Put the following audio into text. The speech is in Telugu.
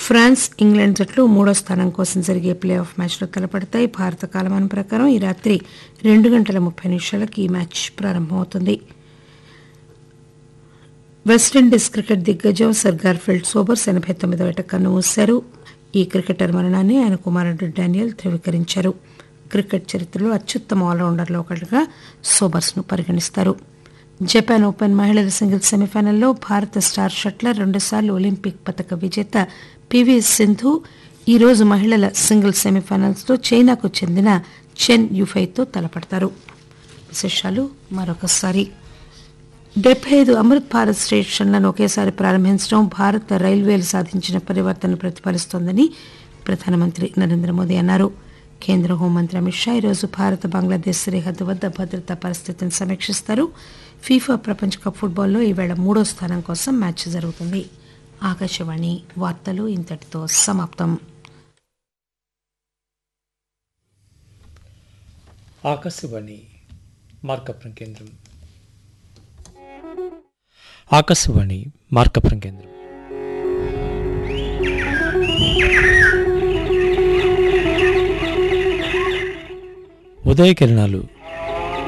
ఫ్రాన్స్ ఇంగ్లాండ్ జట్లు మూడో స్థానం కోసం జరిగే ప్లే ఆఫ్ మ్యాచ్లో తలపడతాయి భారత కాలమానం ప్రకారం ఈ రాత్రి రెండు గంటల ముప్పై నిమిషాలకు ఈ మ్యాచ్ ప్రారంభమవుతుంది వెస్టిండీస్ క్రికెట్ దిగ్గజం సర్ గార్ఫిల్డ్ సోబర్స్ ఎనభై తొమ్మిదవ ఏట కన్ను మూశారు ఈ క్రికెటర్ మరణాన్ని ఆయన కుమారుడు డానియల్ ధృవీకరించారు క్రికెట్ చరిత్రలో అత్యుత్తమ ఆల్రౌండర్లో ఒకటిగా సోబర్స్ ను పరిగణిస్తారు జపాన్ ఓపెన్ మహిళల సింగిల్స్ సెమీఫైనల్లో భారత స్టార్ షట్లర్ రెండుసార్లు ఒలింపిక్ పతక విజేత పివి సింధు ఈరోజు మహిళల సింగిల్స్ సెమీఫైనల్స్లో చైనాకు చెందిన చెన్ యుఫైతో తలపడతారు విశేషాలు మరొకసారి డెబ్బై ఐదు అమృత్ భారత్ స్టేషన్లను ఒకేసారి ప్రారంభించడం భారత రైల్వేలు సాధించిన పరివర్తన ప్రతిఫలిస్తోందని ప్రధానమంత్రి నరేంద్ర మోదీ అన్నారు కేంద్ర హోంమంత్రి అమిత్ షా ఈరోజు భారత బంగ్లాదేశ్ సరిహద్దు వద్ద భద్రతా పరిస్థితిని సమీక్షిస్తారు ఫీఫా ప్రపంచ కప్ ఫుట్బాల్లో ఈవేళ మూడో స్థానం కోసం మ్యాచ్ జరుగుతుంది ఆకాశవాణి వార్తలు ఇంతటితో సమాప్తం ఆకాశవాణి మార్కపురం కేంద్రం ఆకాశవాణి మార్కపురం కేంద్రం ఉదయ కిరణాలు